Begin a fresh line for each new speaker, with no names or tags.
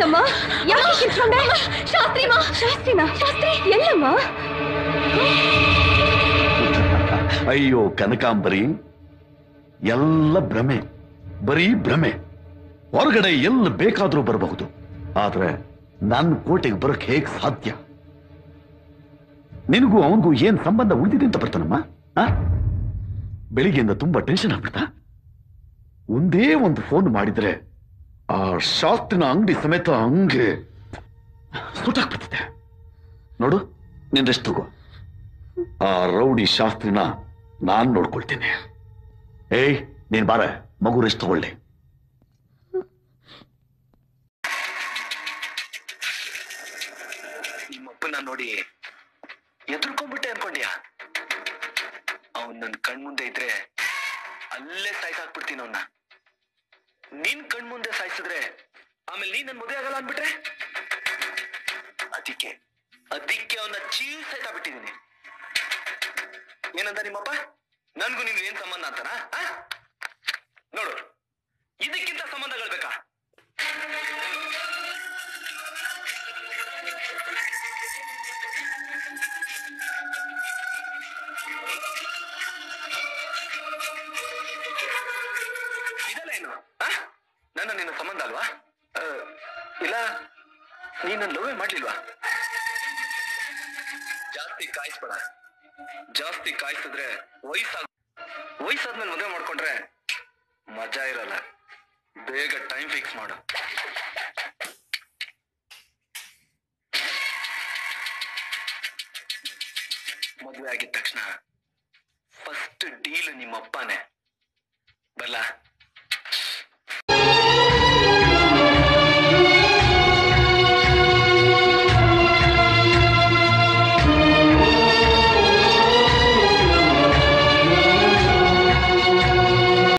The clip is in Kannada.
ಏನಾಯ್ತಮ್ಮ ಯಾಕೆ ಕಿರ್ಚ್ಕೊಂಡೆ ಶಾಸ್ತ್ರಿಮಾ ಶಾಸ್ತ್ರಿನಾ ಶಾಸ್ತ್ರಿ ಎಲ್ಲಮ್ಮ
ಅಯ್ಯೋ ಕನಕಾಂಬರಿ ಎಲ್ಲ ಭ್ರಮೆ ಬರೀ ಭ್ರಮೆ ಹೊರಗಡೆ ಎಲ್ಲ ಬೇಕಾದ್ರೂ ಬರಬಹುದು ಆದ್ರೆ ನನ್ನ ಕೋಟೆಗೆ ಬರೋಕ್ ಹೇಗ್ ಸಾಧ್ಯ ನಿನಗೂ ಅವನಿಗೂ ಏನ್ ಸಂಬಂಧ ಉಳಿದಿದೆ ಅಂತ ಬರ್ತಾನಮ್ಮ ಆ? ಬೆಳಿಗ್ಗೆಯಿಂದ ತುಂಬಾ ಟೆನ್ಷನ್ ಆಗ್ಬಿಡ್ತಾ ಒಂದೇ ಒಂದು ಫೋನ್ ಮಾಡಿದ್ರೆ ಆ ಶಾಸ್ತ್ರಿನ ಅಂಗಡಿ ಸಮೇತ ಹಂಗೆ ಸುಟ್ಟಾಕ್ಬಿಡ್ತಿದೆ ನೋಡು ನಿನ್ ರೆಸ್ಟ್ ತಗೋ ಆ ರೌಡಿ ಶಾಸ್ತ್ರಿನ ನಾನ್ ನೋಡ್ಕೊಳ್ತೀನಿ ಏಯ್ ನೀನ್ ಬಾರ ಮಗು ರೆಸ್ಟ್ ತಗೊಳ್ಳಿ
ನಿಮ್ಮಪ್ಪನ ನೋಡಿ ಎದುರ್ಕೊಂಡ್ಬಿಟ್ಟೆ ಅನ್ಕೊಂಡ್ಯಾ ಅವನ್ ನನ್ ಕಣ್ಮುಂದೆ ಇದ್ರೆ ಅಲ್ಲೇ ಸಾಯ್ಸಾಕ್ಬಿಡ್ತೀನಿ ಅವನ್ನ ನಿನ್ ಕಣ್ಮುಂದೆ ಸಾಯಿಸಿದ್ರೆ ಆಮೇಲೆ ನೀನ್ ನನ್ ಮದುವೆ ಆಗಲ್ಲ ಅನ್ಬಿಟ್ರೆ ಅದಕ್ಕೆ ಅದಕ್ಕೆ ಅವನ್ನ ಜೀವ ಸಹಿತ ಬಿಟ್ಟಿದ್ದೀನಿ ಏನಂತ ನಿಮ್ಮಪ್ಪ ನನ್ಗೂ ನಿಮ್ಗೆ ಏನ್ ಸಂಬಂಧ ಅಂತಾನ ಆ? ನೋಡು ಇದಕ್ಕಿಂತ ಸಂಬಂಧಗಳು ಬೇಕಾ ಇದೆಲ್ಲ ಏನು ಆ? ನನ್ನ ನಿನ್ನ ಸಂಬಂಧ ಅಲ್ವಾ ಆ, ಇಲ್ಲ ನೀನ್ ನನ್ನ ಲೋವೇ ಮಾಡ್ಲಿಲ್ವಾ ಜಾಸ್ತಿ ಕಾಯಿಸ್ಬೇಡ ಜಾಸ್ತಿ ಕಾಯಿಸಿದ್ರೆ ವಯಸ್ಸಾಗ ವಯಸ್ಸಾದ್ಮೇಲೆ ಮದುವೆ ಮಾಡ್ಕೊಂಡ್ರೆ ಮಜಾ ಇರಲ್ಲ ಬೇಗ ಟೈಮ್ ಫಿಕ್ಸ್ ಮಾಡು ಮದುವೆ ಆಗಿದ ತಕ್ಷಣ ಫಸ್ಟ್ ಡೀಲ್ ನಿಮ್ಮ ಅಪ್ಪನೇ ಬರ್ಲಾ